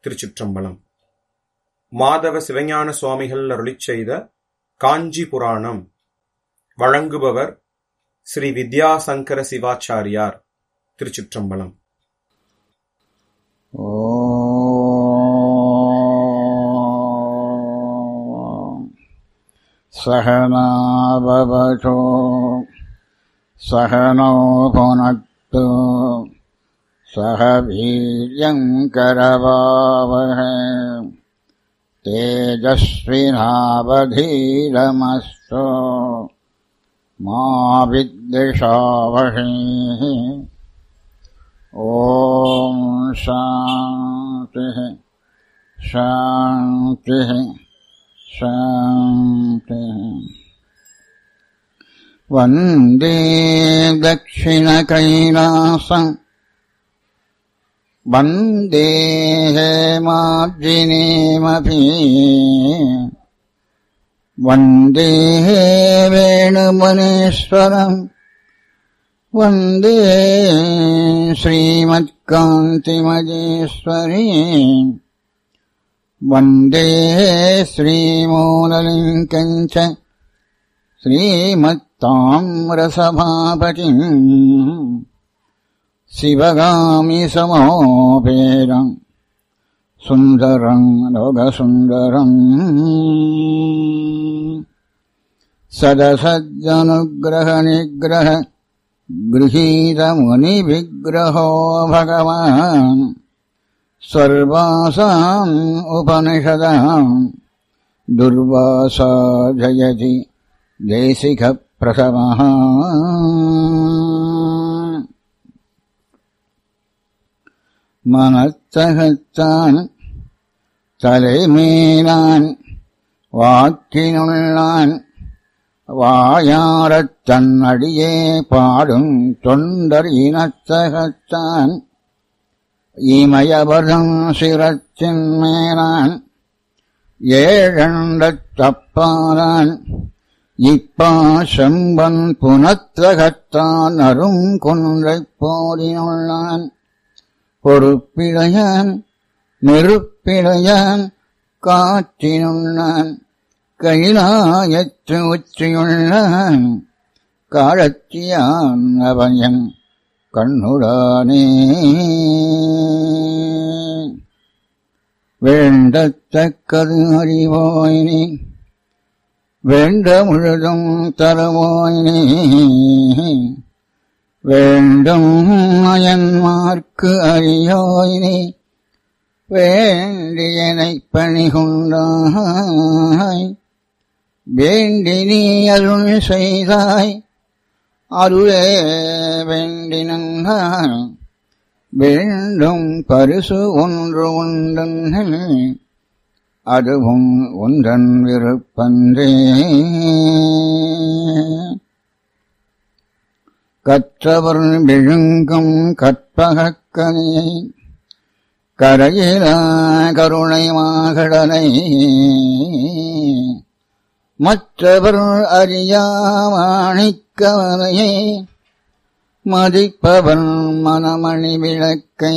திருச்சிற்றம்பலம் மாதவ சிவஞான சுவாமிகள் அருளிச் செய்த காஞ்சி புராணம் வழங்குபவர் ஸ்ரீ வித்யாசங்கர சிவாச்சாரியார் திருச்சிற்றம்பலம் ॐ सहनाववशो सहनो भुनक्तु सह वीर्यम् करवावहै तेजस्विनावधीरमस्तु मा विद्विषावहै ॐ शान्तिः शान्तिः शान्तिः वन्दे दक्षिणकैलासम् वन्दे हेमार्जिनीमपि वन्दे वेणुमुनीश्वरम् वन्दे श्रीमत्कान्तिमजेश्वरी वन्दे श्रीमूललिङ्कम् च श्रीमत्ताम्रसभापतिम् शिवगामि समोपेदम् सुन्दरम् लोकसुन्दरम् सदसज्जनुग्रहनिग्रह गृहीतमुनिविग्रहो भगवान् सर्वासाम् उपनिषदाम् दुर्वासा जयति देशिकप्रथमः மனத்தகத்தான் தலைமேலான் வாக்கினுள்ளான் வாயாரத் தன்னடியே பாடும் தொண்டர் இனத்தகத்தான் இமயபதம் சிரத்தின் மேலான் ஏழண்டத் தப்பாலான் இப்பா செம்பன் புனத்தகத்தான் அரும் கொன்றைப் போரினுள்ளான் பொறுப்பிழையான் நெருப்பிழையான் காற்றினுள்ளான் கைலாயத்து உச்சியுள்ளான் காலத்தியான் அவயன் கண்ணுடானே வேண்டத்தக்கது அறிவாயினே வேண்ட முழுதும் தருவாயினே வேண்டும் அயன்மார்க்கு அறியோயினே வேண்டியனைப் பணிகொண்டாய் வேண்டி நீ அருள் செய்தாய் அருளே வேண்டினான் வேண்டும் பரிசு ஒன்று உண்டன் அதுவும் ஒன்றன் விருப்பன்றே கற்றவர் விழுங்கும் கற்பகக்கனியை கரையில கருணை மாகடலை மற்றவர் அறியாமாணிக்கவனையை மதிப்பவன் மனமணி விளக்கை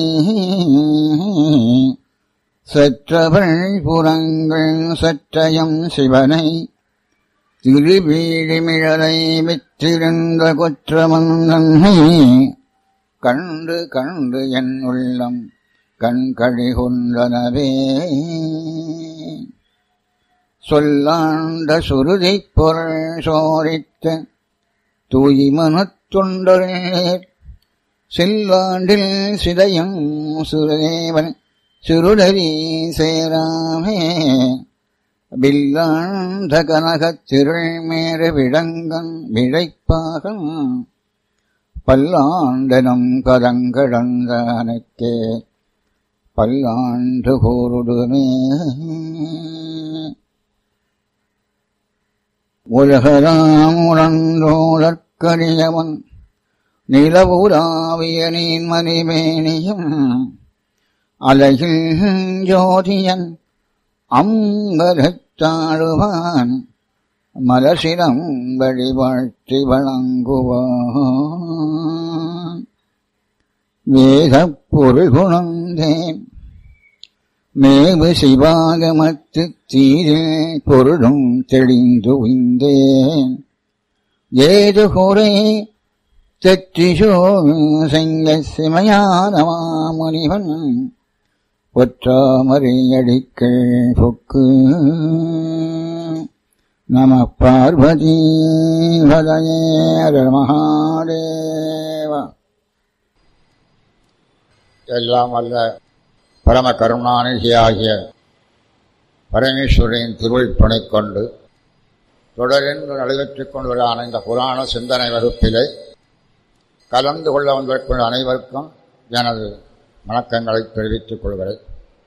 சற்றவள் புறங்கள் சற்றயம் சிவனை திருவீழிமிழலை விற்றிருந்த கொற்றமந்தன்னை கண்டு கண்டு என் உள்ளம் கண்கழி கொண்டனவே சொல்லாண்ட சுருதி பொருள் சோரித்த தூய்மனத் தொண்டரேர் செல்லாண்டில் சிதையும் சுரதேவன் சுருடரி சேராமே வில்லாண்ட கனகத் திருள் மேறு விடங்கன் விழைப்பாகம் பல்லாண்டனும் கதங்கடந்தானுக்கே பல்லாண்டு கூறுடுமே உலகராம் உணர்ந்தோழற்கரியவன் நிலவுலாவிய நீன் மணிமேனியும் அலையில் ஜோதியன் அம்பரத்தாழுவான் மலசிரம் வழிவாழ்த்தி வழங்குவான் வேதப் பொருள் குணந்தேன் மேவு சிவாகமத்து தீரில் பொருளும் தெளிந்து உய்ந்தேன் ஏது குறை தெற்றிசோ செங்க சிமையானமா முனிவன் ஒற்றாமறையடிக்கள் பொக்கு நம பார்வதி வதயேர மகாதேவா எல்லாம் அல்ல பரம கருணாநிதியாகிய பரமேஸ்வரின் திருவள்ளுப்பனை கொண்டு தொடரென்று நடைபெற்றுக் கொண்டுள்ளான இந்த புராண சிந்தனை வகுப்பிலே கலந்து கொள்ள வந்திருக்கின்ற அனைவருக்கும் எனது வணக்கங்களை தெரிவித்துக் கொள்கிறேன்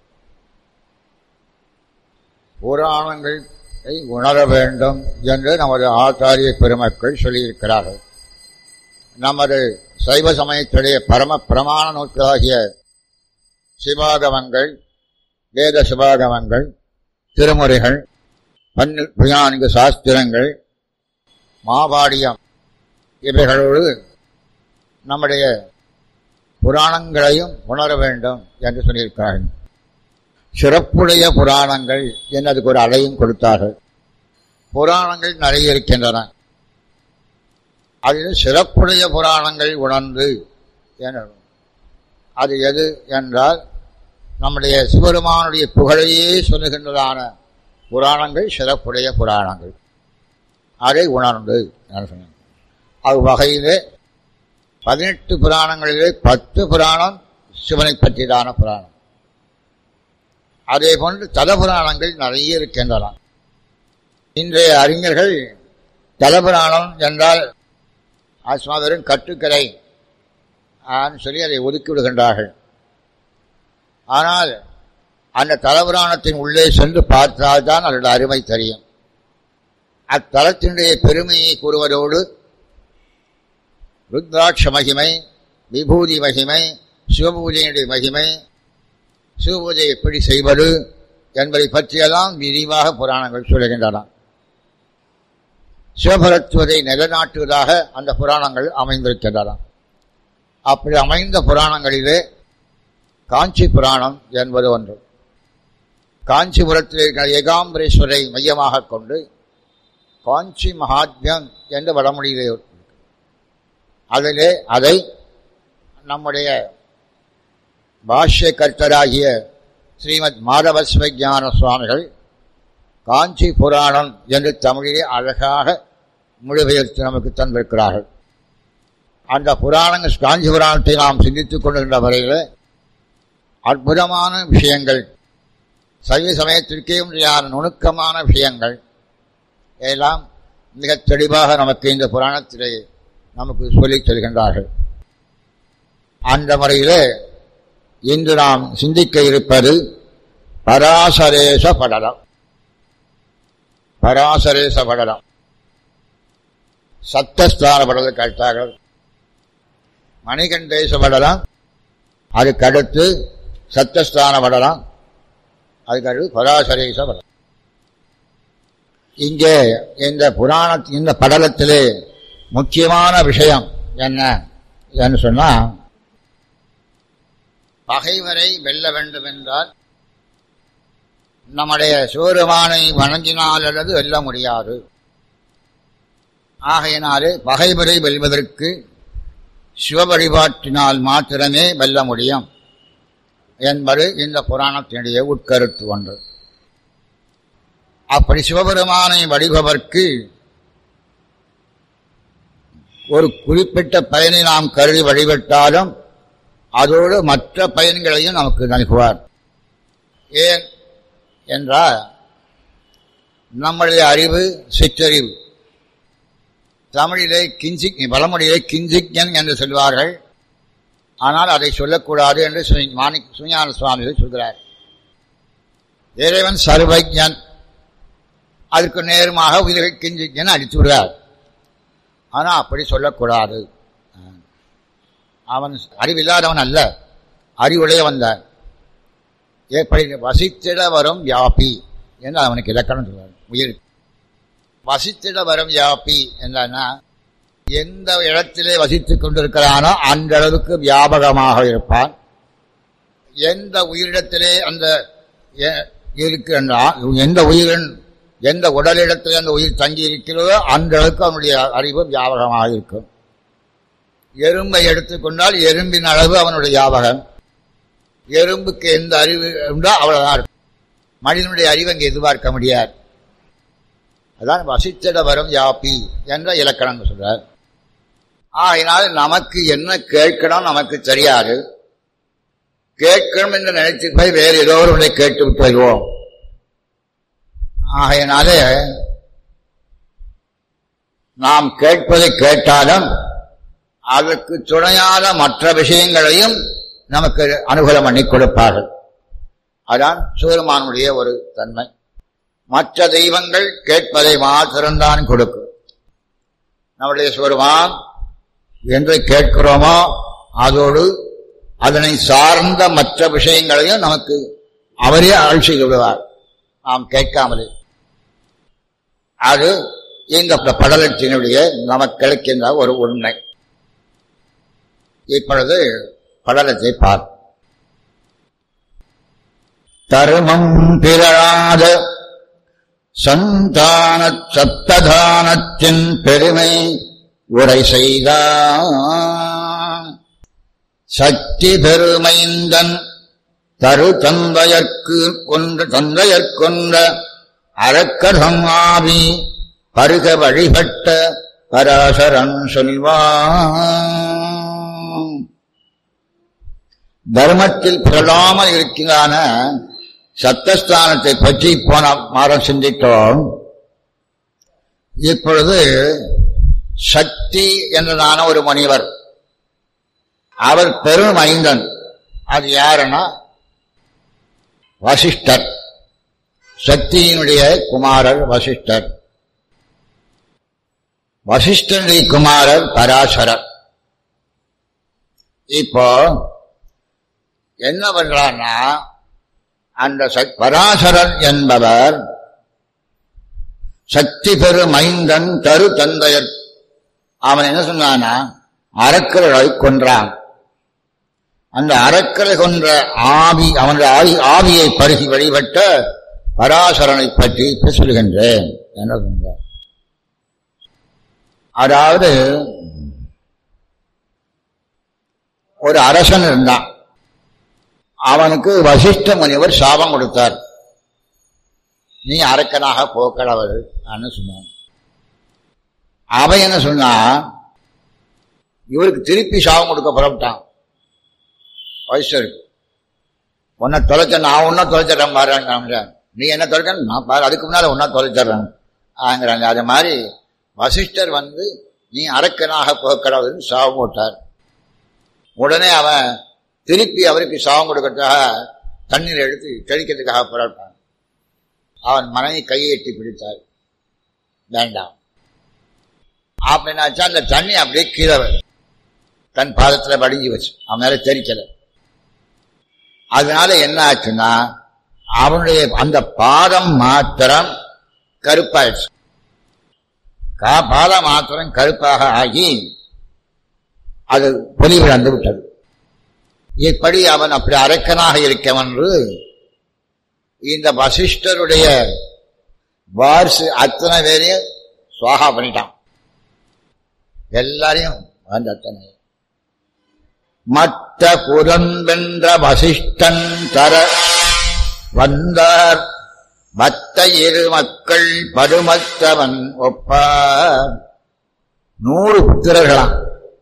புராணங்களை உணர வேண்டும் என்று நமது ஆச்சாரிய பெருமக்கள் சொல்லியிருக்கிறார்கள் நமது சைவ சமயத்துடைய பரம பிரமாண நூல்களாகிய சிவாகமங்கள் வேத சிவாகமங்கள் திருமுறைகள் பன்னிரு சாஸ்திரங்கள் மாபாடியம் இவைகளோடு நம்முடைய புராணங்களையும் உணர வேண்டும் என்று சொல்லியிருக்கிறார்கள் சிறப்புடைய புராணங்கள் என்னதுக்கு ஒரு அடையும் கொடுத்தார்கள் புராணங்கள் நிறைய இருக்கின்றன அதில் சிறப்புடைய புராணங்கள் உணர்ந்து என அது எது என்றால் நம்முடைய சிவருமானுடைய புகழையே சொல்லுகின்றதான புராணங்கள் சிறப்புடைய புராணங்கள் அதை உணர்ந்து சொன்னாங்க அது வகையிலே பதினெட்டு புராணங்களிலே பத்து புராணம் சிவனை பற்றியதான புராணம் அதே போன்று தல புராணங்கள் நிறைய இருக்கின்றன இன்றைய அறிஞர்கள் தலபுராணம் என்றால் ஆஸ்மாவரும் கட்டுக்கரை சொல்லி அதை ஒதுக்கி விடுகின்றார்கள் ஆனால் அந்த தலபுராணத்தின் உள்ளே சென்று பார்த்தால்தான் அதோட அருமை தெரியும் அத்தலத்தினுடைய பெருமையை கூறுவதோடு ருத்ராட்ச மகிமை விபூதி மகிமை சிவபூஜையினுடைய மகிமை சிவபூஜை எப்படி செய்வது என்பதை பற்றியெல்லாம் விரிவாக புராணங்கள் சொல்லுகின்றன சிவபரத்துவதை நிலைநாட்டுவதாக அந்த புராணங்கள் அமைந்திருக்கின்றன அப்படி அமைந்த புராணங்களிலே காஞ்சி புராணம் என்பது ஒன்று காஞ்சிபுரத்தில் இருக்கிற ஏகாம்பரேஸ்வரை மையமாக கொண்டு காஞ்சி மகாத்மியம் என்று வடமொழியிலே அதிலே அதை நம்முடைய பாஷ்ய கர்த்தராகிய ஸ்ரீமத் மாதவ சிவஞான சுவாமிகள் காஞ்சி புராணம் என்று தமிழிலே அழகாக மொழிபெயர்த்து நமக்கு தந்திருக்கிறார்கள் அந்த புராணங்கள் காஞ்சி புராணத்தை நாம் சிந்தித்துக் கொண்டிருந்த வரையில் அற்புதமான விஷயங்கள் சைவ சமயத்திற்கே உண்டான நுணுக்கமான விஷயங்கள் எல்லாம் மிக தெளிவாக நமக்கு இந்த புராணத்திலே நமக்கு சொல்லிச் செல்கின்றார்கள் அந்த முறையிலே இன்று நாம் சிந்திக்க இருப்பது பராசரேச படலம் பராசரேச படலம் சத்தஸ்தான படலை கழித்தார்கள் மணிகண்டேச படலம் அதுக்கடுத்து சத்தஸ்தான படலம் அதுக்கடுத்து பராசரேச படலம் இங்கே இந்த புராண இந்த படலத்திலே முக்கியமான விஷயம் என்ன என்று சொன்னா பகைவரை வெல்ல வேண்டும் என்றால் நம்முடைய சிவருமானை வணங்கினால் அல்லது வெல்ல முடியாது ஆகையினாலே பகைவரை வெல்வதற்கு சிவ வழிபாட்டினால் மாத்திரமே வெல்ல முடியும் என்பது இந்த புராணத்தினுடைய உட்கருத்து ஒன்று அப்படி சிவபெருமானை வழிபவர்க்கு ஒரு குறிப்பிட்ட பயனை நாம் கருதி வழிபட்டாலும் அதோடு மற்ற பயன்களையும் நமக்கு நல்குவார் ஏன் என்றால் நம்முடைய அறிவு சிற்றறிவு தமிழிலே கிஞ்சிக் வளமொழியிலே கிஞ்சிக்ஞன் என்று சொல்வார்கள் ஆனால் அதை சொல்லக்கூடாது என்று மாணிக் சுஞான சுவாமிகள் சொல்கிறார் இறைவன் சர்வஜன் அதற்கு நேருமாக உயிர்கள் கிஞ்சிக்ஞன் அடித்து விடுவார் ஆனால் அப்படி சொல்லக்கூடாது அவன் அறிவில்லாதவன் அல்ல அறிவுடையவன் தான் எப்படி வசித்திட வரும் யாப்பி என்று அவனுக்கு இலக்கணம் சொல்வார் உயிர் வசித்திட வரும் யாப்பி என்றா எந்த இடத்திலே வசித்துக் கொண்டிருக்கிறானோ அந்த அளவுக்கு வியாபகமாக இருப்பான் எந்த உயிரிடத்திலே அந்த எ- இருக்கு என்றால் எந்த உயிரின் எந்த உடலிடத்தில் அந்த உயிர் தங்கி இருக்கிறதோ அந்த அளவுக்கு அவனுடைய அறிவு வியாபகமாக இருக்கும் எறும்பை எடுத்துக்கொண்டால் எறும்பின் அளவு அவனுடைய வியாபகம் எறும்புக்கு எந்த அறிவு உண்டோ அவ்வளவுதான் இருக்கும் மனிதனுடைய அறிவு அங்கே எதிர்பார்க்க முடியாது அதான் வசித்திட வரும் யாப்பி என்ற இலக்கணம் சொல்றார் ஆகினால் நமக்கு என்ன கேட்கணும் நமக்கு தெரியாது கேட்கணும் என்று நினைத்து போய் வேறு ஏதோ ஒரு ஒன்றை கேட்டு விட்டு வருவோம் ஆகையினாலே நாம் கேட்பதை கேட்டாலும் அதற்கு துணையாத மற்ற விஷயங்களையும் நமக்கு அனுகூலம் பண்ணி கொடுப்பார்கள் அதான் சிவருமானுடைய ஒரு தன்மை மற்ற தெய்வங்கள் கேட்பதை மாத்திரம்தான் கொடுக்கும் நம்முடைய சிவருமான் என்று கேட்கிறோமோ அதோடு அதனை சார்ந்த மற்ற விஷயங்களையும் நமக்கு அவரே ஆட்சி விடுவார் நாம் கேட்காமலே அது இந்த படலத்தினுடைய நமக்கு கிடைக்கின்ற ஒரு உண்மை இப்பொழுது படலத்தை பார் தருமம் பிறழாத சந்தான சப்ததானத்தின் பெருமை உரை செய்தான் சக்தி பெருமைந்தன் தரு தந்தையற்கு கொன்ற தந்தையற்கொன்ற அரக்கரம் ஆவி பருக வழிபட்ட பராசரன் சொல்வான் தர்மத்தில் பிறழாமல் இருக்கிறான சத்தஸ்தானத்தை பற்றி போன மாதம் சிந்தித்தோம் இப்பொழுது சக்தி என்றதான ஒரு முனிவர் அவர் பெரும் ஐந்தன் அது யாருன்னா வசிஷ்டர் சக்தியினுடைய குமாரர் வசிஷ்டர் வசிஷ்டனுடைய குமாரர் பராசரர் இப்போ என்ன பண்றான்னா அந்த சக்- பராசரன் என்பவர் சக்தி பெரு மைந்தன் தரு தந்தையர் அவன் என்ன சொன்னானா அரக்கர்களை கொன்றான் அந்த அரக்கரை கொன்ற ஆவி அவனுடைய ஆவி- ஆவியை பருகி வழிபட்ட பராசரனை பற்றி இப்ப சொல்கின்றேன் என்ன சொன்னார் அதாவது ஒரு அரசன் இருந்தான் அவனுக்கு வசிஷ்ட முனிவர் சாபம் கொடுத்தார் நீ அரக்கனாக போக்கடவர் சொன்னான் அவன் என்ன சொன்னா இவருக்கு திருப்பி சாபம் கொடுக்க புறப்பட்டான் வயசருக்கு உன்னை தொலைச்ச நான் உன்ன தொலைச்சிடறேன் பாருங்க நீ என்ன தொலைச்ச நான் பாரு அதுக்கு முன்னால உன்ன தொலைச்சிடுறேன் ஆங்கிறாங்க அது மாதிரி வசிஷ்டர் வந்து நீ அரக்கனாக போக்கடவுன்னு சாபம் போட்டார் உடனே அவன் திருப்பி அவருக்கு சாபம் கொடுக்கறதுக்காக தண்ணீர் எடுத்து தெளிக்கிறதுக்காக புறப்பட்டான் அவன் மனைவி கையை எட்டி பிடித்தார் வேண்டாம் அப்படின்னாச்சா அந்த தண்ணி அப்படியே கீழே வரும். தன் பாதத்துல வடிஞ்சு வச்சு அவன் மேல தெரிக்கல அதனால என்ன ஆச்சுன்னா அவனுடைய அந்த பாதம் மாத்திரம் கருப்பாயிடுச்சு கா- பாதம் மாத்திரம் கருப்பாக ஆகி அது பொலிவிழந்து விட்டது இப்படி அவன் அப்படி அரக்கனாக இருக்கவென்று இந்த வசிஷ்டருடைய வாரிசு அத்தனை பேரையும் சுவாகா பண்ணிட்டான் எல்லாரையும் அந்த அத்தனை மற்ற புலம்பென்ற வசிஷ்டன் தர வந்தார் மத்த இரு மக்கள் படுமத்தவன் ஒப்பார் நூறு புத்திரர்களாம்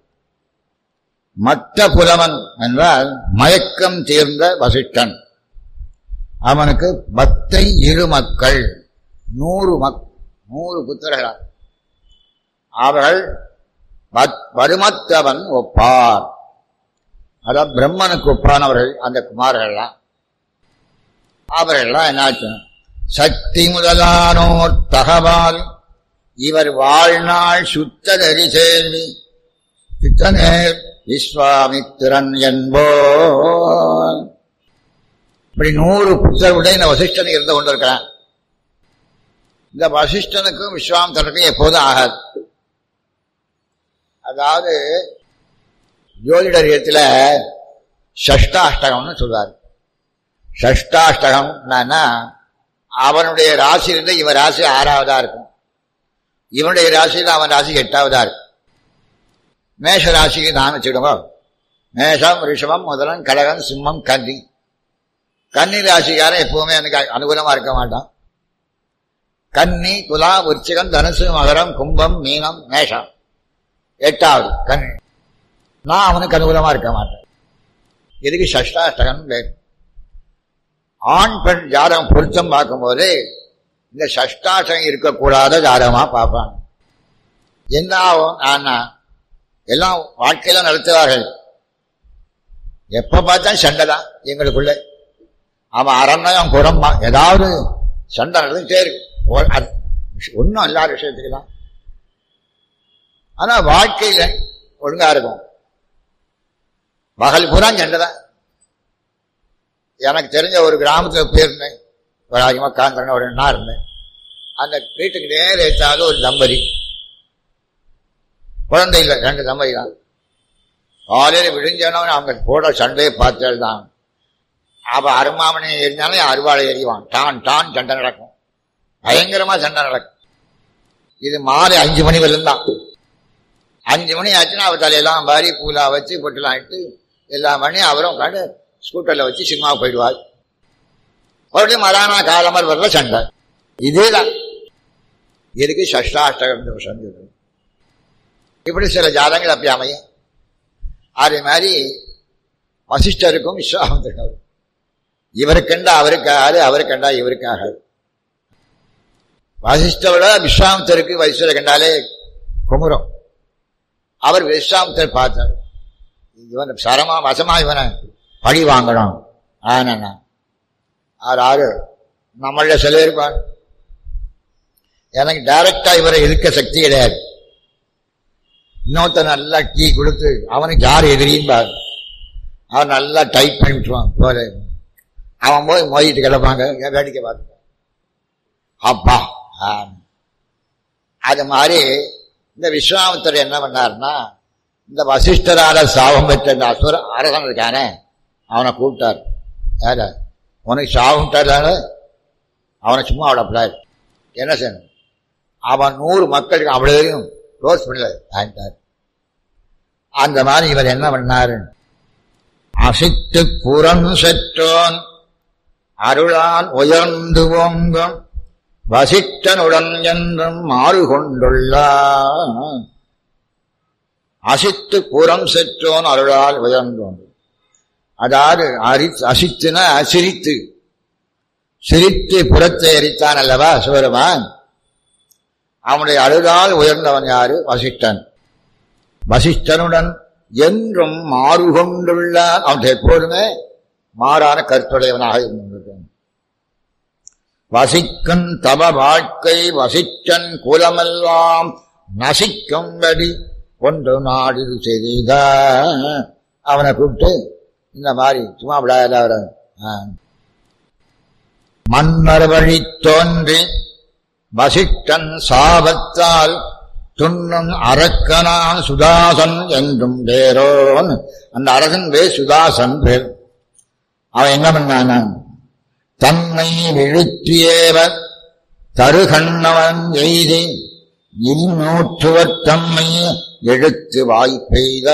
மற்ற புலவன் என்றால் மயக்கம் தீர்ந்த வசிஷ்டன் அவனுக்கு பத்தை இரு மக்கள் நூறு மக் நூறு புத்திரர்களா அவர்கள் பத்- வருமத்தவன் ஒப்பார் அதான் பிரம்மனுக்கு ஒப்பானவர்கள் அந்த குமாரர்கள்லாம் அவர்கள்லாம் என்னாச்சு சக்தி முதலானோர் தகவால் இவர் வாழ்நாள் சுத்த நெறி சேர்வி சித்தனேர் விஸ்வாமித்திரன் என்போர் இப்படி நூறு புத்தருடைய இந்த வசிஷ்டன் இருந்து கொண்டிருக்கிறான் இந்த வசிஷ்டனுக்கும் விஸ்வாமித்திரனுக்கும் எப்போதும் ஆகாது அதாவது ஜோதிடர் இடத்துல ஷஷ்டாஷ்டகம்னு சொல்றாரு ஷஷ்டாஷ்டகம் என்னன்னா அவனுடைய ராசியிலிருந்து இவன் ராசி ஆறாவதா இருக்கும் இவனுடைய ராசியில் அவன் ராசி எட்டாவதா இருக்கும் மேஷ ராசிக்கு நான் வச்சுடுவோம் மேஷம் ரிஷபம் முதலன் கடகம் சிம்மம் கன்னி கன்னி ராசிக்காரன் எப்பவுமே எனக்கு அனுகூலமா இருக்க மாட்டான் கன்னி துலா உச்சிகம் தனுசு மகரம் கும்பம் மீனம் மேஷம் எட்டாவது கன்னி நான் அவனுக்கு அனுகூலமா இருக்க மாட்டேன் இதுக்கு சஷ்டாஷ்டகம் பேர் ஆண் பெண் ஜாதகம் பொருத்தம் பார்க்கும்போது இந்த சஷ்டாஷ்டகம் இருக்கக்கூடாத ஜாதகமா பார்ப்பாங்க என்ன ஆகும் ஆனா எல்லாம் வாழ்க்கையில நடத்துவார்கள் எப்ப பார்த்தா சண்டை தான் எங்களுக்குள்ள அவன் அரண்மயம் குரம்பா ஏதாவது சண்டை நடந்துட்டே இருக்கு ஒன்றும் இல்லாத விஷயத்துக்கு தான் ஆனா வாழ்க்கையில ஒழுங்கா இருக்கும் பகல் பூரா சண்டை தான் எனக்கு தெரிஞ்ச ஒரு கிராமத்தில் போயிருந்தேன் ஒரு அதிகமாக காந்திரன் ஒரு எண்ணா இருந்தேன் அந்த வீட்டுக்கு நேர ஏற்றாத ஒரு தம்பதி குழந்தை இல்லை ரெண்டு தம்பதி தான் காலையில் விடிஞ்சவன அவங்க போட சண்டையை பார்த்தேன் தான் அவன் அருமாமனை எரிஞ்சாலும் அருவாளை எறிவான் டான் டான் சண்டை நடக்கும் பயங்கரமா சண்டை நடக்கும் இது மாலை அஞ்சு மணி வரலும் தான் அஞ்சு மணி ஆச்சுன்னா அவர் தலையெல்லாம் பாரி பூலா வச்சு பொட்டுலாம் இட்டு எல்லா மணி அவரும் உட்காந்து ஸ்கூட்டர்ல வச்சு சினிமா போயிடுவார் மறுபடியும் மறானா காலமர் வரல சண்டை இதேதான் இதுக்கு சஷ்டாஷ்டகம் செஞ்சது இப்படி சில ஜாதங்கள் அப்படி அமையும் அதே மாதிரி வசிஷ்டருக்கும் விஸ்வாமத்திற்கும் இவருக்கண்டா அவருக்காகாது அவருக்கண்டா இவருக்காகாது வசிஷ்டரோட விஸ்வாமத்தருக்கு வசிஷ்டரை கண்டாலே குமுறம் அவர் விஸ்வாமத்தர் பார்த்தார் இவன் சரமா வசமா இவனை பழி வாங்கணும் ஆனா ஆறு ஆறு நம்மள சில இருப்பார் எனக்கு டைரக்டா இவரை எதிர்க்க சக்தி கிடையாது இன்னொருத்த நல்லா டீ கொடுத்து அவனுக்கு யார் எதிரியும்பார் அவன் நல்லா டைட் பண்ணி விட்டுருவான் போல அவன் போய் மோதிட்டு கிடப்பாங்க வேடிக்கை பார்த்து அப்பா அது மாதிரி இந்த விஸ்வாமித்தர் என்ன பண்ணார்னா இந்த வசிஷ்டரால சாபம் பெற்ற இந்த அசுர அரசன் இருக்கானே அவனை கூப்பிட்டார் யார உனக்கு சாபம் தரல அவனை சும்மா அவ்வளோ என்ன செய்யணும் அவன் நூறு மக்களுக்கு அவ்வளவையும் க்ளோஸ் பண்ணல ஆயிட்டார் அந்த மாதிரி இவர் என்ன பண்ணாரு அசித்து புறம் செற்றோன் அருளால் உயர்ந்து ஓங்கும் வசிட்டனுடன் என்றும் மாறு கொண்டுள்ளார் அசித்து புறம் செற்றோன் அருளால் உயர்ந்தோன் அதாவது அரி அசித்துன சிரித்து சிரித்து புறத்தை எரித்தான் அல்லவா சிவருமான் அவனுடைய அழுதால் உயர்ந்தவன் யாரு வசிஷ்டன் வசிஷ்டனுடன் என்றும் மாறு கொண்டுள்ளார் அவன் எப்போதுமே மாறான கருத்துடையவனாக இருந்திருக்கான் வசிக்கும் தவ வாழ்க்கை வசிச்சன் குலமெல்லாம் நசிக்கும்படி கொண்டு நாடு செய்த அவனை கூப்பிட்டு இந்த மாதிரி சும்மா விடாத மன்னர் வழி தோன்றி வசிஷ்டன் சாபத்தால் துண்ணும் அரக்கனான் சுதாசன் என்றும் பேரோன் அந்த அரசன் பேர் சுதாசன் பேர் அவன் என்ன பண்ணான தன்னை விழுத்தியேவ தருகண்ணவன் எய்தி இந்நூற்றுவர் தம்மை எழுத்து வாய்ப்பெய்த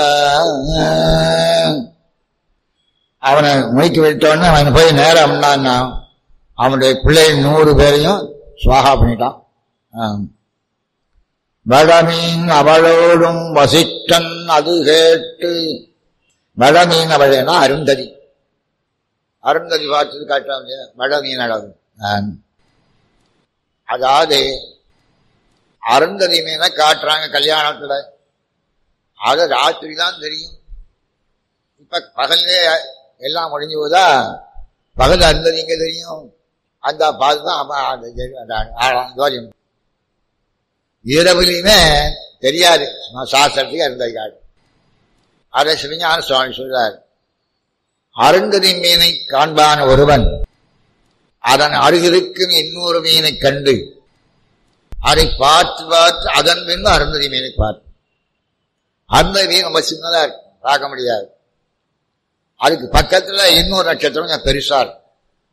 அவனை முயக்கி விட்டோன்னு அவன் போய் நேரம் பண்ணான்னா அவனுடைய பிள்ளை நூறு பேரையும் சுவாகா பண்ணிட்டான் வடமீன் அவளோடும் வசிஷ்டன் அது கேட்டு வடமீன் அவளேனா அருந்ததி அருந்ததி பார்த்தது காட்டாங்க வடமீன் அளவு அதாவது அருந்ததி மீனை காட்டுறாங்க கல்யாணத்துல அது ராத்திரி தான் தெரியும் இப்ப பகல்லே எல்லாம் முடிஞ்சு போதா பகல் அருந்ததி எங்க தெரியும் அந்த பார்த்துதான் இரவுலையுமே தெரியாது சாஸ்திரத்துக்கு அருந்ததி காட்டு அதை சிவஞான சுவாமி சொல்றார் அருந்ததி மீனை காண்பான் ஒருவன் அதன் அருகிருக்கும் இன்னொரு மீனை கண்டு அதை பார்த்து பார்த்து அதன் பின்பு அருந்ததி மீனை பார்த்து அருந்ததி மீன் ரொம்ப சின்னதா இருக்கு பார்க்க முடியாது அதுக்கு பக்கத்துல இன்னொரு நட்சத்திரம் பெருசா இருக்கும்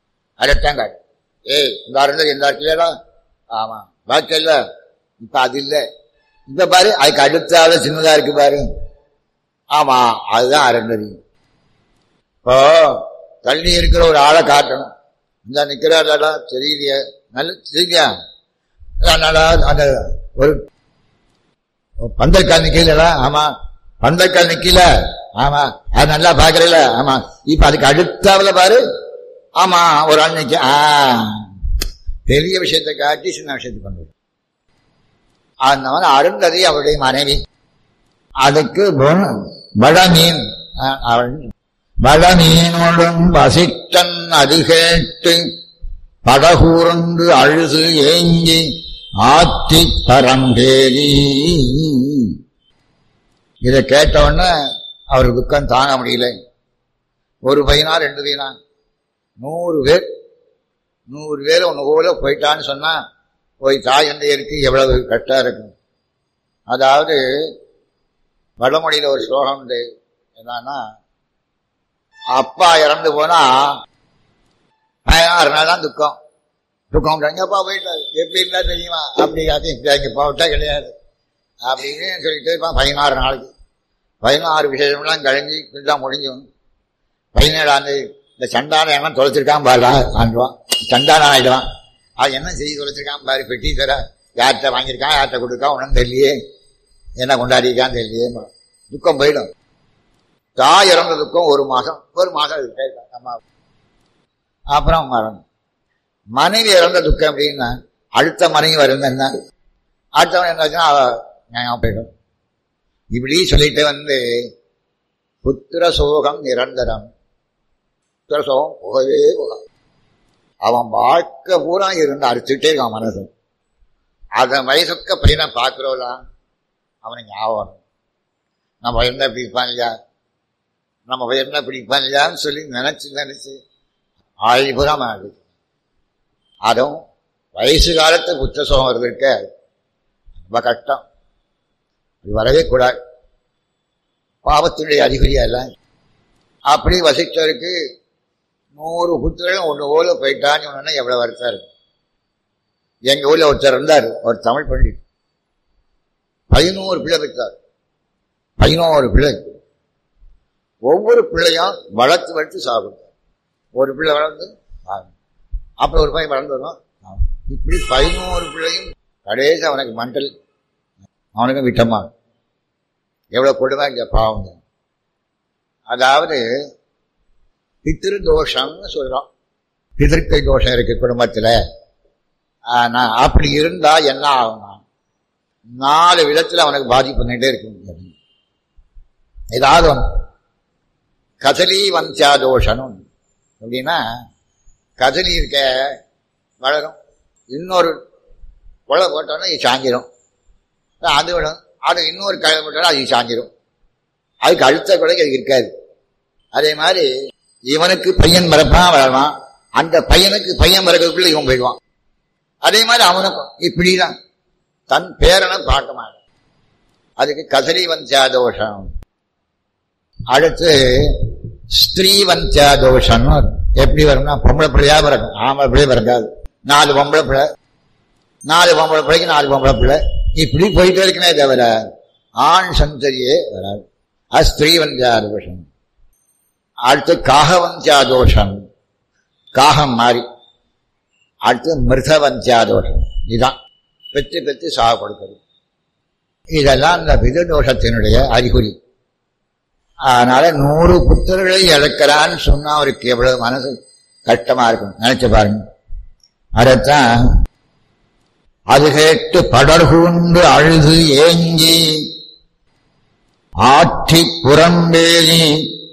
அதைத்தான் காட்டு ஏய் இந்த அருந்ததி இந்த இல்லையா ஆமா பாக்கி இல்ல இப்ப அது இல்ல இப்ப பாரு அதுக்கு அடுத்தால சின்னதா இருக்கு பாரு ஆமா அதுதான் அருந்ததி இப்போ தள்ளி இருக்கிற ஒரு ஆளை காட்டணும் இந்த நிக்கிறாடா தெரியலையே நல்ல தெரியலையா அதனால அந்த ஒரு பந்தக்கால் நிக்கல ஆமா பந்தக்கால் நிக்கல ஆமா அது நல்லா பாக்குறல ஆமா இப்ப அதுக்கு அடுத்தாவில பாரு ஆமா ஒரு ஆள் நிக்க ஆ, பெரிய விஷயத்தை காட்டி சின்ன விஷயத்தை பண்ணுறது அந்த மாதிரி அருந்ததி அவருடைய மனைவி அதுக்கு வடமீன் அவள் வடமீனோடும் வசிட்டன் அது கேட்டு படகூர்ந்து அழுது ஏங்கி ஆத்தி பரம்பேரி இதை கேட்டவுடனே அவர் துக்கம் தாங்க முடியல ஒரு பையனா ரெண்டு பையனா நூறு பேர் நூறு பேர் ஒன்று போல போயிட்டான்னு சொன்னா போய் தாய் தந்தையருக்கு எவ்வளவு கட்டா இருக்கும் அதாவது வடமொழியில ஒரு ஸ்லோகம் உண்டு என்னன்னா அப்பா இறந்து போனா பதினாறு நாள் தான் துக்கம் துக்கம் எங்கப்பா போயிட்டாரு எப்படி இருந்தா தெரியுமா அப்படி அது இப்படி அங்கே போட்டா கிடையாது அப்படின்னு சொல்லிட்டு இருப்பான் பதினாறு நாளைக்கு பதினாறு விசேஷம்லாம் கழிஞ்சு தான் முடிஞ்சும் பதினேழாம் தேதி இந்த சண்டான எண்ணம் தொலைச்சிருக்கான் பாருடா ஆண்டுவான் சண்டான ஆயிடுவான் அது என்ன செய்தி தொலைச்சிருக்கான் பாரு பெட்டி தர யார்கிட்ட வாங்கியிருக்கான் யார்கிட்ட கொடுக்கான் ஒன்றும் தெரியலையே என்ன கொண்டாடியிருக்கான்னு தெரியலையே துக்கம் போயிடும் தாய் இறந்த துக்கம் ஒரு மாசம் ஒரு மாசம் இருக்கு அம்மா அப்புறம் மரணம் மனைவி இறந்த துக்கம் அப்படின்னா அடுத்த மனைவி வருது என்ன அடுத்தவன் என்ன ஆச்சுன்னா அவ நியாயம் போயிடும் இப்படி சொல்லிட்டு வந்து புத்திர சோகம் நிரந்தரம் புத்திர சோகம் போகவே போகாது அவன் வாழ்க்கை பூரா இருந்து அறுத்துட்டே இருக்கான் மனசு அதன் வயசுக்கு பையனை பார்க்கிறோம்ல அவனுக்கு ஞாபகம் வரும். நம்ம என்ன பிடிப்பான் இல்லையா நம்ம என்ன பிடிப்பான் இல்லையான்னு சொல்லி நினைச்சு நினைச்சு ஆயுபுரம் ஆகுது அதுவும் வயசு காலத்து புத்த சோகம் வருது இருக்க ரொம்ப கஷ்டம் இது வரவே கூடாது பாவத்தினுடைய அறிகுறியா இல்ல அப்படி வசிச்சவருக்கு நூறு புத்திரர்கள் ஒன்று போல போயிட்டான்னு சொன்னா எவ்வளவு வருஷம் இருக்கு எங்க ஊர்ல ஒருத்தர் இருந்தார் ஒரு தமிழ் பண்டிட் பதினோரு பிள்ளை பெற்றார் பதினோரு பிள்ளை ஒவ்வொரு பிள்ளையும் வளர்த்து வளர்த்து சாப்பிடும் ஒரு பிள்ளை வளர்ந்து சாப்பிடும். அப்புறம் ஒரு பையன் வளர்ந்து வரும் சாப்பிடும். இப்படி பதினோரு பிள்ளையும் கடைசி அவனுக்கு மண்டல் அவனுக்கும் விட்டமா எவ்வளவு கொடுமை இங்க பாவம் அதாவது பித்திரு தோஷம்னு சொல்றோம் பிதிர்க்கை தோஷம் இருக்கு குடும்பத்துல ஆனா அப்படி இருந்தா என்ன ஆகும் நாலு விதத்துல அவனுக்கு பாதிப்பு பண்ணிட்டே இருக்கும் ஏதாவது ஒண்ணு கதலி வந்தியா தோஷம் அப்படின்னா கதலி இருக்க வளரும் இன்னொரு கொலை போட்டோன்னா இது சாஞ்சிரும் அது விடும் அது இன்னொரு களை போட்டோன்னா அது சாஞ்சிரும் அதுக்கு அடுத்த கொலைக்கு அது இருக்காது அதே மாதிரி இவனுக்கு பையன் பிறப்பான் வளருவான் அந்த பையனுக்கு பையன் பிறகுக்குள்ள இவன் போயிடுவான் அதே மாதிரி அவனுக்கும் இப்படிதான் தன் பேரனை பார்க்க மாட்டான் அதுக்கு கசலி வந்தியா தோஷம் அடுத்து ஸ்திரீ வந்தியா தோஷம் எப்படி வரும்னா பொம்பளை பிள்ளையா பிறக்கும் ஆம்பளை பிள்ளைய பிறக்காது நாலு பொம்பளை பிள்ளை நாலு பொம்பளை பிள்ளைக்கு நாலு பொம்பளை பிள்ளை இப்படி போயிட்டு இருக்குமே தவிர ஆண் சந்ததியே வராது அது ஸ்திரீ வந்தியா தோஷம் அடுத்து காகவந்தியா தோஷம் காகம் மாறி அடுத்து மிருதவந்தியா தோஷம் இதுதான் பெற்று பெற்று சாக கொடுக்கிறது இதெல்லாம் இந்த வித தோஷத்தினுடைய அறிகுறி அதனால நூறு புத்தர்களை இழக்கிறான்னு சொன்னா அவருக்கு எவ்வளவு மனசு கஷ்டமா இருக்கும் நினைச்சு பாருங்க அதைத்தான் அது கேட்டு படர்கூண்டு அழுது ஏங்கி ஆற்றி புறம்பேறி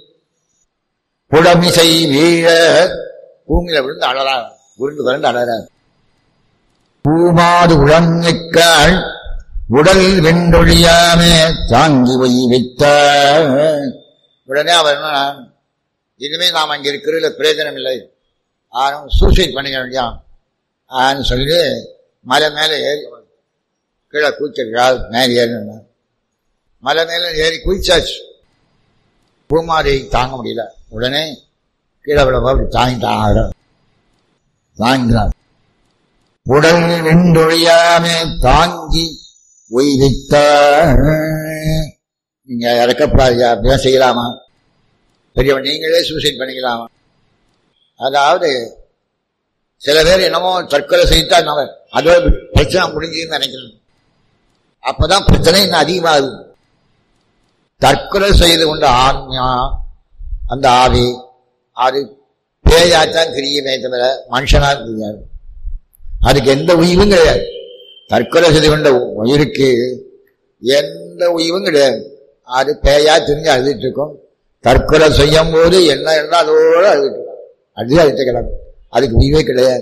புடமிசை வீழ பூமியில விழுந்து அழறாங்க உருண்டு கரண்டு அழறாங்க பூமாது உழங்கிக்காள் உடல் வெண்டொழியாமே தாங்கி வை வைத்த உடனே அவர் என்ன இனிமே நாம் அங்க இருக்கிறதுல பிரயோஜனம் இல்லை ஆனும் சூசைட் பண்ணிக்க வேண்டியான் ஆன்னு சொல்லி மலை மேலே ஏறி கீழே கூச்சிருக்காள் மேலே ஏறினா மலை மேலே ஏறி குதிச்சாச்சு பூமாரி தாங்க முடியல உடனே கீழே விட அப்படி தாங்கிட்டான் தாங்கினார் உடல் நின்றொழியாமே தாங்கி உயிரித்தார் நீங்க இறக்கப்படாது அப்படிதான் செய்யலாமா பெரியவன் நீங்களே சூசைட் பண்ணிக்கலாமா அதாவது சில பேர் என்னமோ தற்கொலை செய்தா நம்ம அதோட பிரச்சனை முடிஞ்சுன்னு நினைக்கிறேன் அப்பதான் பிரச்சனை இன்னும் அதிகமாகுது தற்கொலை செய்து கொண்ட ஆன்மா அந்த ஆவி அது பேயாத்தான் தெரியுமே தவிர மனுஷனா தெரியாது அதுக்கு எந்த உயிரும் கிடையாது தற்கொலை செய்து கொண்ட உயிருக்கு எந்த உயிரும் கிடையாது அது பேயா தெரிஞ்சு அழுதுட்டு இருக்கும் தற்கொலை செய்யும் போது என்ன என்ன அதோட அழுதுட்டு இருக்கும் அது அழுத்த கிடக்கும் அதுக்கு உயிரே கிடையாது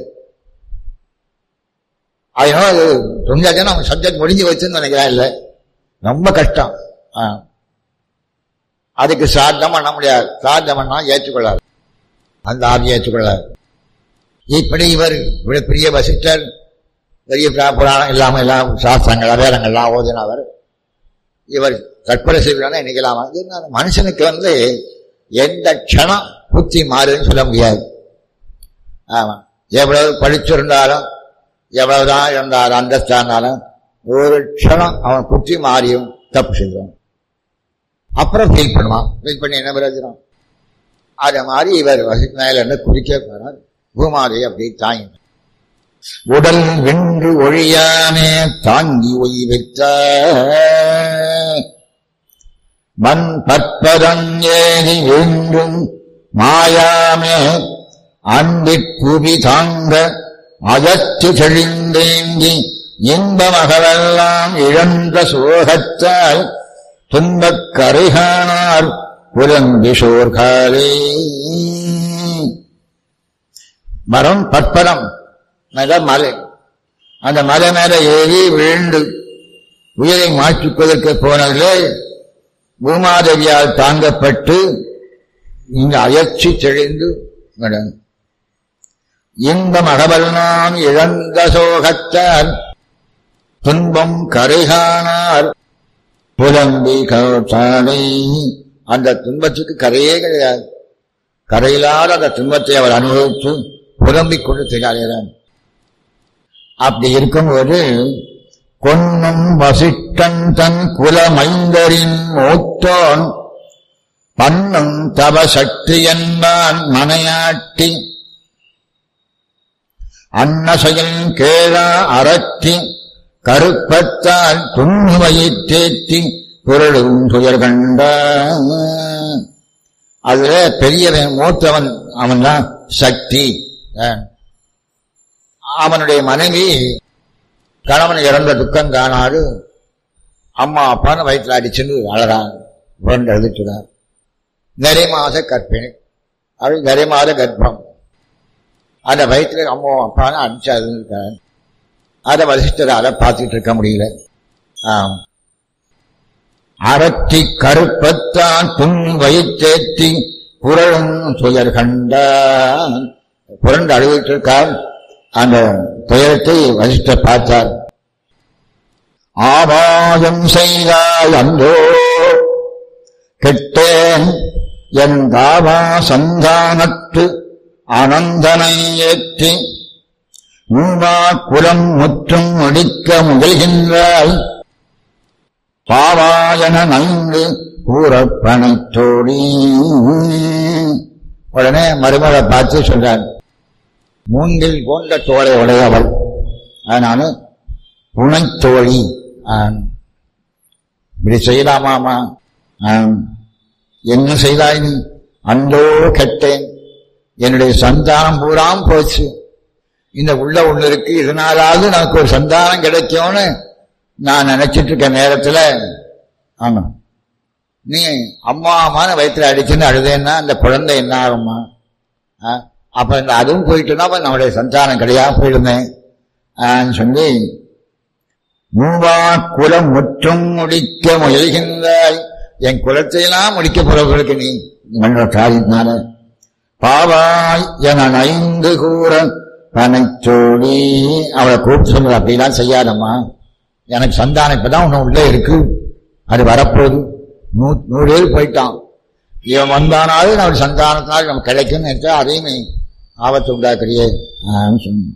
அதனால அது தொழிலாச்சுன்னா அவன் சப்ஜெக்ட் முடிஞ்சு வச்சுன்னு நினைக்கிறான் இல்லை ரொம்ப கஷ்டம் ஆ. அதுக்கு சாத்தம் பண்ண முடியாது சாத்தம் பண்ணா ஏற்றுக்கொள்ளாது அந்த ஆவியை ஏற்றுக்கொள்ளாது இப்படி இவர் இவ்வளவு பெரிய வசிஷ்டர் பெரிய புரா- புராணம் இல்லாம எல்லாம் சாஸ்திரங்கள் வேதங்கள்லாம் ஓதினவர் இவர் தற்கொலை செய்வான நினைக்கலாமா இது என்ன, மனுஷனுக்கு வந்து எந்த க்ஷணம் புத்தி மாறுதுன்னு சொல்ல முடியாது ஆமா எவ்வளவு படிச்சிருந்தாலும் எவ்வளவுதான் இருந்தாலும் அந்தஸ்தா இருந்தாலும் ஒரு க்ஷணம் அவன் புத்தி மாறியும் தப்பு செய்வான் அப்புறம் ஃபீல் பண்ணுவான் ஃபீல் பண்ணி என்ன பிரயோஜனம் அது மாதிரி இவர் வசி மேல இருந்து குடிக்க போனார் பூமாதை அப்படி தாங்கி உடல் வென்று ஒழியாமே தாங்கி உயிர்த்த மண் பற்பதம் ஏறி வென்றும் மாயாமே அன்பிற் புவி தாங்க அகற்று செழிந்தேங்கி இன்பமகளெல்லாம் இழந்த சோகத்தால் துன்பக் கரைகானார் புலம்பிஷோர்காலே மரம் பற்பரம் மேல மலை அந்த மலை மேல ஏறி விழுந்து உயிரை மாற்றிக்கொதற்கு போனதிலே பூமாதேவியால் தாங்கப்பட்டு இங்க அயற்சி தெளிந்து விடும். இன்பம் அகவல்னான் இழந்த சோகத்தால் துன்பம் கரைகானார் புலம்பி கருத்தானை அந்த துன்பத்துக்கு கரையே கிடையாது கரையில்லாத அந்த துன்பத்தை அவர் அனுபவித்து புலம்பிக் கொண்டு திகழ்கிறார் அப்படி இருக்கும்போது கொன்னும் வசிட்டன் தன் குலமைந்தரின் மூத்தோன் பன்னும் தவ சக்தி என்பான் மனையாட்டி அன்னசையில் கேழா அறத்தி கருப்பத்தால் துண்ணுமையைத் தேத்தி குரலும் துயர் கண்ட அதுல பெரியவன் மூத்தவன் அவன்தான் சக்தி அஹ். அவனுடைய மனைவி கணவன் இறந்த துக்கம் காணாது அம்மா அப்பான்னு வயிற்றுல அடிச்சுன்னு அழறான் புரண்டு எழுதிட்டுதான் நிறை மாத கற்பிணி அது நிறை மாத கர்ப்பம் அந்த வயிற்றுல அம்மா அப்பான்னு அடிச்சாது இருக்கான் அதை வசிஷ்டரால பார்த்துட்டு இருக்க முடியல ஆம். அரத்தி கருப்பத்தான் துண் வயிற்றேத்தி புரளும் துயர் கண்டான் புரண்டு அழுவிட்டு இருக்கான் அந்த துயரத்தை வசிஷ்ட பார்த்தார் ஆபாயம் செய்தாய் அந்தோ கெட்டேன் என் தாவா சந்தானத்து அனந்தனை ஏற்றி மூவா குலம் முற்றும் முடிக்க முயல்கின்றாய் பாவாயன நன்கு கூறப்பனைத்தோடி உடனே மருமகளை பார்த்து சொல்றார் மூங்கில் போன்ற தோலை உடையவள் அதனால புனைத்தோழி ஆம். இப்படி செய்யலாமாமா ஆம். என்ன செய்தாய் நீ அந்தோ கெட்டேன் என்னுடைய சந்தானம் பூராம் போச்சு இந்த உள்ள ஒண்ணு இருக்கு இதனாலாவது நமக்கு ஒரு சந்தானம் கிடைக்கும்னு நான் நினைச்சிட்டு இருக்க நேரத்துல ஆமா நீ அம்மா அம்மான்னு வயிற்றுல அடிச்சுன்னு அழுதேன்னா அந்த குழந்தை என்ன ஆகுமா ஆ? அப்ப இந்த அதுவும் போயிட்டுனா அப்ப நம்முடைய சந்தானம் கிடையாது போயிடுமே ஆன்னு சொல்லி மூவா குலம் முற்றும் முடிக்க முயல்கின்றாய் என் குலத்தையெல்லாம் முடிக்க போறவர்களுக்கு நீ மன்ற காரியத்தினால பாவாய் என ஐந்து கூற பனைச்சோடி அவளை கூப்பிட்டு சொல்லுற அப்படிலாம் செய்யாதம்மா எனக்கு சந்தானம் இப்பதான் ஒண்ணு உள்ளே இருக்கு அது வரப்போகுது நூ நூறு பேர் போயிட்டான் இவன் வந்தானாலும் நம்ம சந்தானத்தினால் நமக்கு கிடைக்கும்னு நினைச்சா அதையுமே ஆபத்து உண்டாக்குறியே ஆன்னு சொன்ன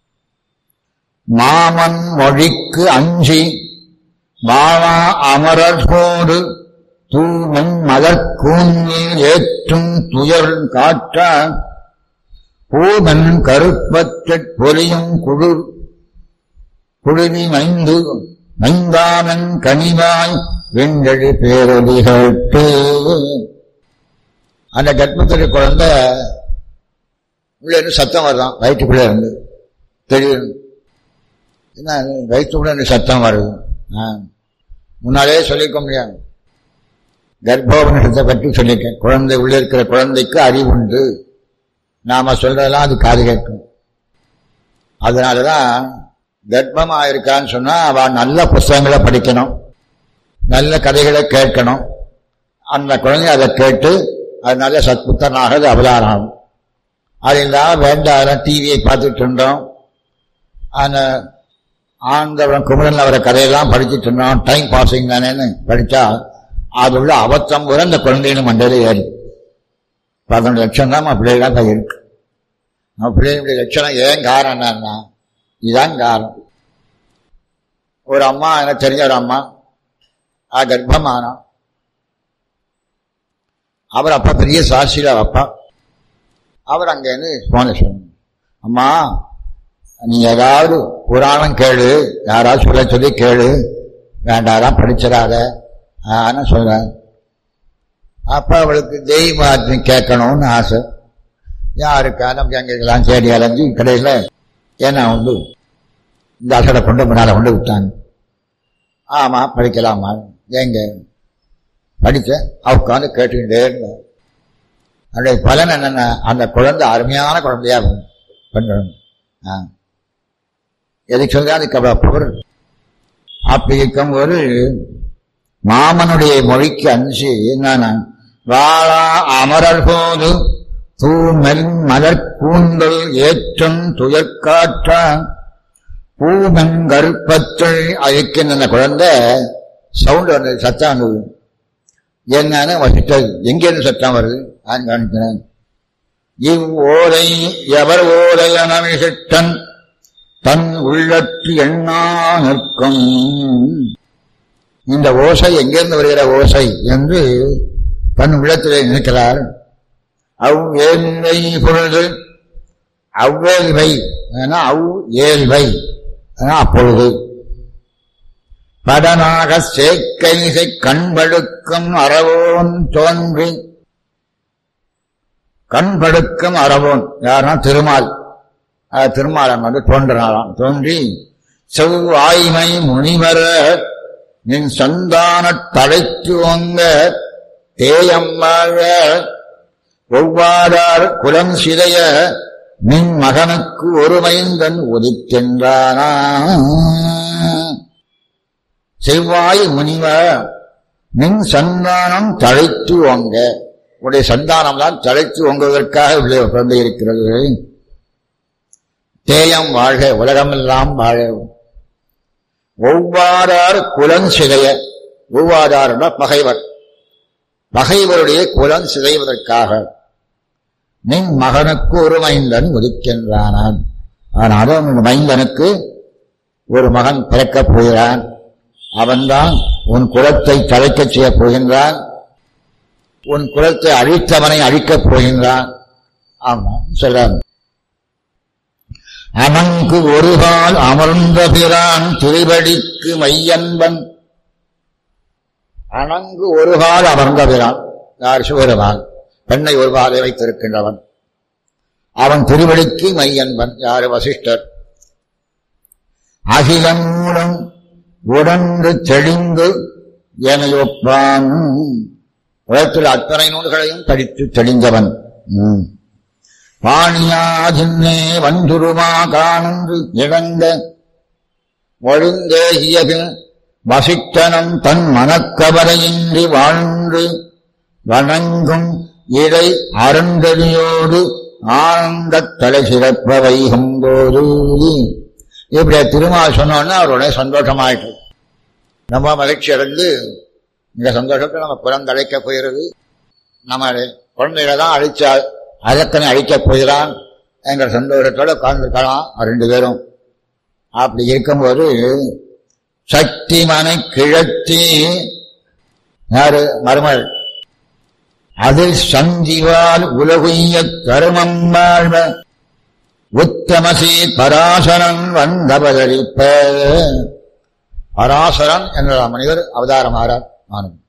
மாமன் மொழிக்கு அஞ்சி வாழா அமரர்கோடு தூமன் மலர்கூஞ்சில் ஏற்றும் துயர் காற்ற பூமன் கருப்பற்றற் பொலியும் குளிர் குழுவி மைந்து மைந்தானன் கனிவாய் வெண்டழி பேரொலிகட்டு அந்த கர்ப்பத்தில் குழந்தை உள்ள இருந்து சத்தம் வருதான் வயிற்றுக்குள்ளே இருந்து தெரியும் என்ன வயிற்றுக்குள்ள இருந்து சத்தம் வருது ஆ. முன்னாலே சொல்லிக்க முடியாது கர்ப்போபனிஷத்தை பற்றி சொல்லியிருக்கேன் குழந்தை உள்ள இருக்கிற குழந்தைக்கு அறிவு உண்டு நாம சொல்றதெல்லாம் அது காது கேட்கும் அதனாலதான் கர்ப்பமா இருக்கான்னு சொன்னா அவ நல்ல புஸ்தகங்களை படிக்கணும் நல்ல கதைகளை கேட்கணும் அந்த குழந்தை அதை கேட்டு அது நல்ல சத்புத்தனாக அது அவதாரம் ஆகும் அது இல்லாம வேண்டாம் டிவியை பார்த்துட்டு இருந்தோம் அந்த ஆண்டவன் குமரன் அவரை கதையெல்லாம் படிச்சுட்டு இருந்தோம் டைம் பாசிங் தானேன்னு படிச்சா அது உள்ள அவத்தம் கூட அந்த குழந்தைகளும் மண்டையில ஏறி பதினொன்று லட்சம் தான் நம்ம பிள்ளைகளாம் தான் இருக்கு நம்ம பிள்ளைகளுடைய லட்சணம் ஏன் காரணம் என்னன்னா இதுதான் காரணம் ஒரு அம்மா எனக்கு தெரிஞ்ச ஒரு அம்மா ஆ கர்ப்பமானம் அவர் அப்பா பெரிய சாட்சியில அப்பா அவர் அங்கேருந்து போன சொன்ன அம்மா நீ ஏதாவது புராணம் கேளு யாராவது சொல்ல சொல்லி கேளு வேண்டாதான் படிச்சிடாத ஆன்னு சொல்றேன் அப்ப அவளுக்கு தெய்வாத்மி கேட்கணும்னு ஆசை யாருக்கா நமக்கு எங்கெல்லாம் தேடி அலைஞ்சு கடையில் ஏன்னா உண்டு இந்த அசடை கொண்டு முன்னால கொண்டு விட்டாங்க ஆமா படிக்கலாமா எங்க படித்தேன் அவ உட்காந்து கேட்டுக்கிட்டே இருந்தேன் அதனுடைய பலன் என்னென்ன அந்த குழந்தை அருமையான குழந்தையா பண்ணுறோம் ஆ எதுக்கு சொல்றேன் அதுக்கு அவ்வளவு பவர் அப்படி இருக்கும் ஒரு மாமனுடைய மொழிக்கு அஞ்சு என்னன்னா வாழா அமரர் போது தூமெல் மலர் கூந்தல் ஏற்றம் துயர்காற்றா பூமன் கருப்பத்தை அழிக்கின்ற அந்த குழந்தை சவுண்ட் வந்தது சத்தம் வந்தது என்னன்னு வசிட்டது எங்கேருந்து சத்தம் வருது நான் காணிக்கிறேன் இவ்வோலை எவர் ஓலை அனவிசிட்டன் தன் உள்ளத்து எண்ணா நிற்கும் இந்த ஓசை எங்கிருந்து வருகிற ஓசை என்று தன் உள்ளத்திலே நிற்கிறார் அவ் ஏழ்வை பொழுது அவ்வேல்வை அவ் ஏழ்வை அப்பொழுது படனாக சேக்கைசை கண்படுக்கும் அறவோன் தோன்றி கண்படுக்கும் அறவோன் யாருன்னா திருமால் அஹ் திருமாலன் வந்து தோன்றினாராம் தோன்றி செவ்வாய்மை முனிவர நின் சந்தான தழைத்து வங்க தேயம்மாக ஒவ்வாதார் குலம் சிதைய நின் மகனுக்கு ஒரு மைந்தன் ஒதுக்கின்றானா செவ்வாய் முனிவ நின் சந்தானம் தழைத்து ஓங்க உடைய சந்தானம் தான் தழைத்து ஓங்குவதற்காக உள்ளே பிறந்து இருக்கிறது தேயம் வாழ்க உலகமெல்லாம் வாழ ஒவ்வாதார் குலம் சிதைய ஒவ்வாதார்னா பகைவர் பகைவருடைய குலம் சிதைவதற்காக நின் மகனுக்கு ஒரு மைந்தன் ஒதுக்கின்றானான் ஆனாலும் உன் மைந்தனுக்கு ஒரு மகன் பிறக்கப் போகிறான் அவன்தான் உன் குலத்தை தழைக்கச் செய்யப் போகின்றான் உன் குலத்தை அழித்தவனை அழிக்கப் போகின்றான் ஆமா சொல்றான் அனங்கு ஒருகால் அமர்ந்த பிரான் திருவடிக்கு மையன்பன் அணங்கு ஒருகால் அமர்ந்த பிரான் யார் சிவருமான் பெண்ணை ஒரு பாதை வைத்திருக்கின்றவன் அவன் திருவடிக்கு மையன்பன் யார் வசிஷ்டர் அகிலன் மூலம் உடன்று தெளிந்து எனையொப்பான் உலகத்தில் அத்தனை நூல்களையும் படித்து தெளிந்தவன் ம். பாணியாதின்னே வந்துருமா காணந்து இழந்த ஒழுந்தேகியபின் வசித்தனம் தன் மனக்கவலையின்றி வாழ்ந்து வணங்கும் இடை அருந்ததியோடு ஆனந்தத் தலை சிறப்ப வைகும் போது இப்படி திருமால் சொன்னோன்னா அவர் உடனே சந்தோஷமாயிட்டு நம்ம மகிழ்ச்சி அடைந்து இந்த சந்தோஷத்தை நம்ம புறந்தழைக்க போகிறது நம்ம குழந்தைகளை தான் அழிச்ச அதக்கனை அழிக்கப் போகிறான் என்ற சந்தோஷத்தோட உட்கார்ந்துருக்கலாம் ரெண்டு பேரும் அப்படி இருக்கும்போது சக்தி மனை கிழத்தி யாரு மருமல் அதில் சந்திவால் உலகுய்ய கருமம் வாழ்வ உத்தமசி பராசரன் வந்தபதளிப்ப பராசரன் என்ற மனிதர் அவதாரமாறார் ஆனந்த்